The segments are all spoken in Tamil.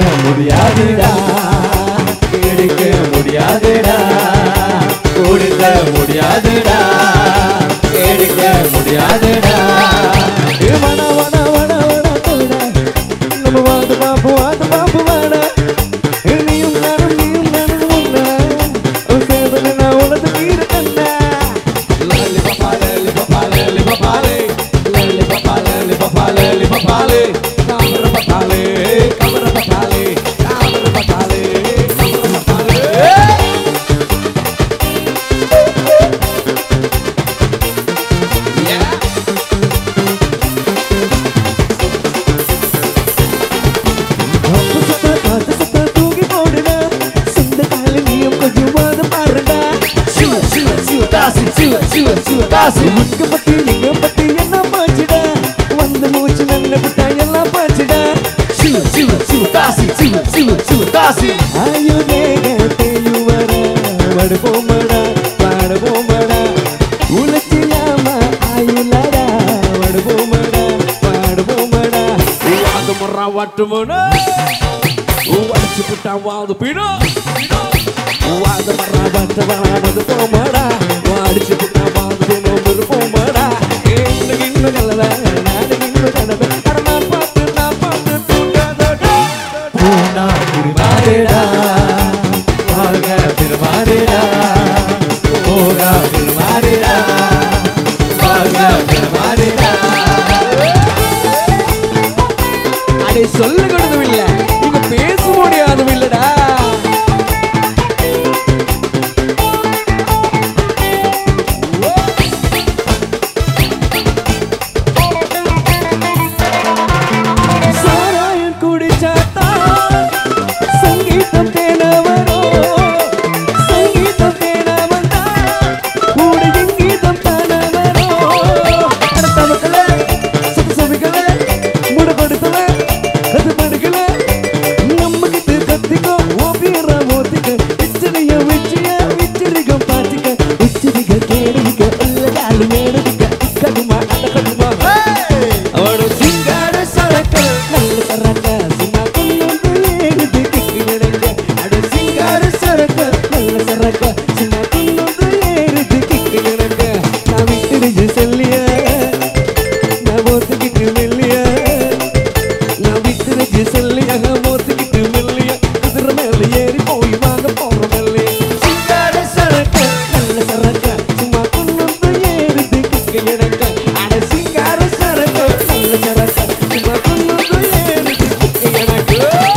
முடியாதுடா எடுக்க முடியாதுடா கொடுக்க முடியாதுடா எடுக்க முடியாதுடா ஏ வன வன வன வன தோடா நம்ம வாது பாப்பு வாது பாப்பு வாடா ஏ நீயும் நானும் நீயும் நானும் ஒண்ணா ஒரு சேவல நான் உனது கீர கண்ணா லாலி பப்பாலே லி பப்பாலே லி பப்பாலே லாலி பப்பாலே லி பப்பாலே லி பப்பாலே காமர பப்பாலே காமர பப்பாலே காமர பப்பாலே காமர பப்பாலே தூக்கி போடுடா சொந்த கால நீயும் கொஞ்சமாவது பாருடா சிவ சிவ சிவ தாசி சிவ சிவ சிவ தாசி உங்க பத்தி நீங்க பத்தி என்ன பாச்சுடா வந்து மூச்சு நல்ல விட்டா எல்லாம் பாச்சுடா சிவ சிவ சிவ தாசி சிவ சிவ சிவ தாசி ஆயு தேகத்தையு வர வடு போமடா பாடு போமடா உலச்சியாம ஆயுலடா வடு போமடா பாடு போமடா வாது முறா வட்டு முடா அடிச்சு புட்டா வாது பீடோ வாது மரா வட்டு வாது போமடா அடிச்சு புட்டா வாது போமடு போமடா இன்னும் இன்னும் நல்லதா நாடு இன்னும் நல்லதா அட நான் பார்த்து நான் பார்த்து தூண்டாதடா பூனா திருமாறேடா வாழ்க திருமாறேடா போகா திருமாறேடா வாழ்க திருமாறேடா அடே சொல்ல கொடுதும் இல்ல இங்க பேச முடியாதும் இல்லடா சாராயம் குடிச்சாத்தா சங்கீதம் தேன வரும் சங்கீதம் தேன வந்தா கூட இங்கீதம் தான வரும் அடுத்தவக்கல சுத்த சமைக்கல முடப்படுத்தல அது படுக்கல நம்ம கிட்ட கத்திக்கோ ஓபியரா மோத்திக்க இச்சனைய வச்சிய விச்சரிகம் பாத்திக்க விச்சரிக கேடுக உள்ளதாலு மேடுக ககுமா அட ககுமா அவனு சிங்கார சரக்க நல்ல சரக்க சும்மா கொண்டு ஏகுது கிக்கு நடக்க அட சிங்கார சரக்க நல்ல சரக்க சும்மா கொண்டு ஏகுது கிக்கு நடக்க நான் விட்டுடுச்சு சொல்லிய நான் ஓத்துக்கிட்டு மெல்லிய நான் விட்டுடுச்சு சொல்லிய ஓத்துக்கிட்டு மெல்லிய குதிரை மேல ஏறி போய் வாங்க போற மெல்லிய சிங்கார சரக்க நல்ல சரக்க சும்மா கொண்டு ஏறுது கிக்கு நடக்க அட சிங்கார சரக்க நல்ல சரக்க சும்மா கொண்டு ஏறுது கிக்கு நடக்க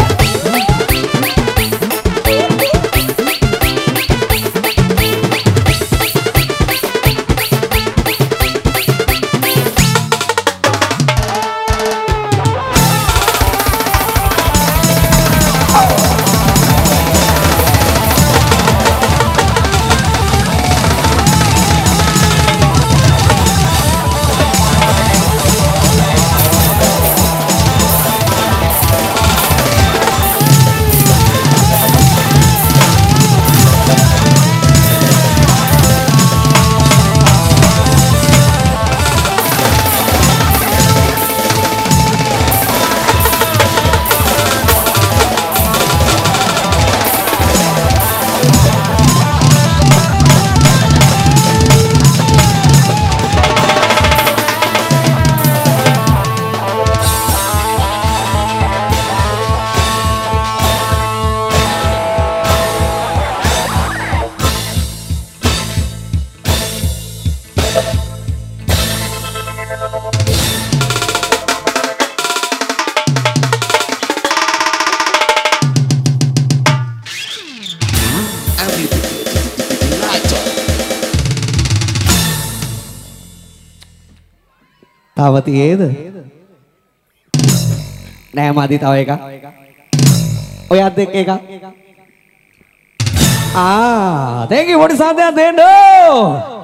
තව තියේද නෑ මදි තව එක ඔයත් එක්ක එක ආ thank you පොඩි සාදයක් දෙන්න